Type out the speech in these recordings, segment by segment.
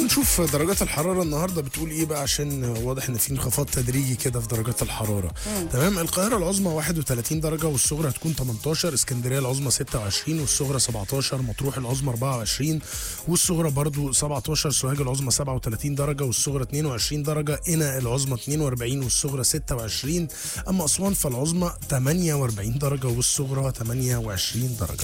نشوف درجات الحراره النهارده بتقول ايه بقى عشان واضح ان في انخفاض تدريجي كده في درجات الحراره تمام القاهره العظمى 31 درجه والصغرى هتكون 18 اسكندريه العظمى 26 والصغرى 17 مطروح العظمى 24 والصغرى برضو 17 سوهاج العظمى 37 درجه والصغرى 22 درجه قنا العظمى 42 والصغرى 26 اما اسوان فالعظمى 48 درجه والصغرى 28 درجه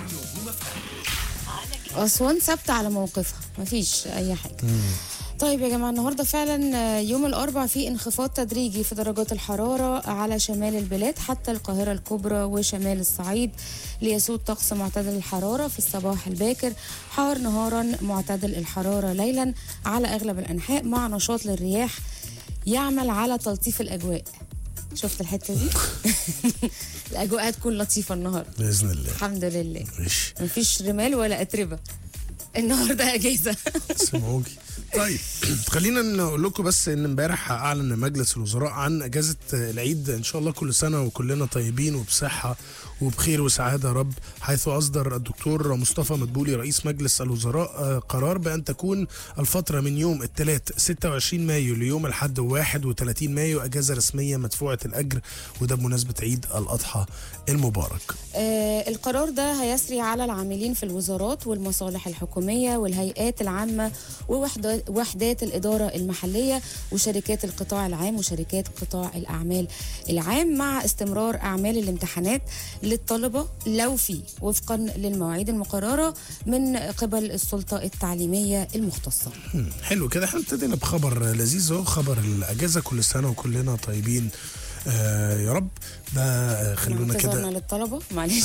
أسوان ثابتة على موقفها مفيش أي حاجة طيب يا جماعة النهاردة فعلا يوم الأربع في انخفاض تدريجي في درجات الحرارة على شمال البلاد حتى القاهرة الكبرى وشمال الصعيد ليسود طقس معتدل الحرارة في الصباح الباكر حار نهارا معتدل الحرارة ليلا على أغلب الأنحاء مع نشاط للرياح يعمل على تلطيف الأجواء شفت الحتة دي؟ الأجواء هتكون لطيفة النهاردة باذن الله الحمد لله ماشي مفيش رمال ولا أتربة النهارده اجازه سمعوكي طيب خلينا نقول لكم بس ان امبارح اعلن مجلس الوزراء عن اجازه العيد ان شاء الله كل سنه وكلنا طيبين وبصحه وبخير وسعاده يا رب حيث اصدر الدكتور مصطفى مدبولي رئيس مجلس الوزراء آه، قرار بان تكون الفتره من يوم الثلاث 26 مايو ليوم الاحد 31 مايو اجازه رسميه مدفوعه الاجر وده بمناسبه عيد الاضحى المبارك آه القرار ده هيسري على العاملين في الوزارات والمصالح الحكوميه والهيئات العامه ووحدات وحدات الاداره المحليه وشركات القطاع العام وشركات قطاع الاعمال العام مع استمرار اعمال الامتحانات للطلبه لو في وفقا للمواعيد المقرره من قبل السلطه التعليميه المختصه مم، حلو كده احنا ابتدينا بخبر لذيذ اهو خبر الاجازه كل سنه وكلنا طيبين آه يا رب ده آه، خلونا اعتذارنا كده للطلبه معلش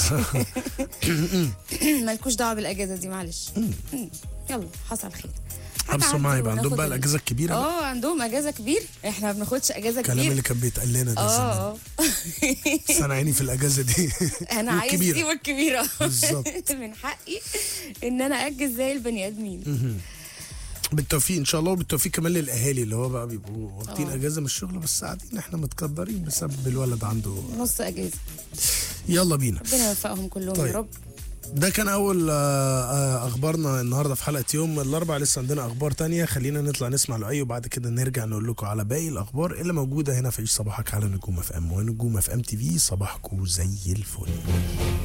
مالكوش دعوه بالاجازه دي معلش مم. يلا حصل خير ابصر هتعدي معايا بقى عندهم وناخد بقى ال- الاجازه الكبيره بقى. اه عندهم اجازه كبير احنا ما بناخدش اجازه الكلام كبير اللي كان بيتقال لنا ده زمان اه بس انا عيني في الاجازه دي انا عايز والكبيرة. دي والكبيره بالظبط. من حقي ان انا اجز زي البني ادمين بالتوفيق ان شاء الله وبالتوفيق كمان للاهالي اللي هو بقى بيبقوا واخدين آه. اجازه من الشغل بس قاعدين احنا متقدرين بسبب الولد عنده نص اجازه يلا بينا ربنا يوفقهم كلهم طيب. يا رب ده كان اول آه، آه، اخبارنا النهارده في حلقه يوم الاربع لسه عندنا اخبار تانية خلينا نطلع نسمع لؤي وبعد كده نرجع نقول لكم على باقي الاخبار اللي موجوده هنا في عيش صباحك على نجوم اف ام ونجوم اف ام تي في صباحكم زي الفل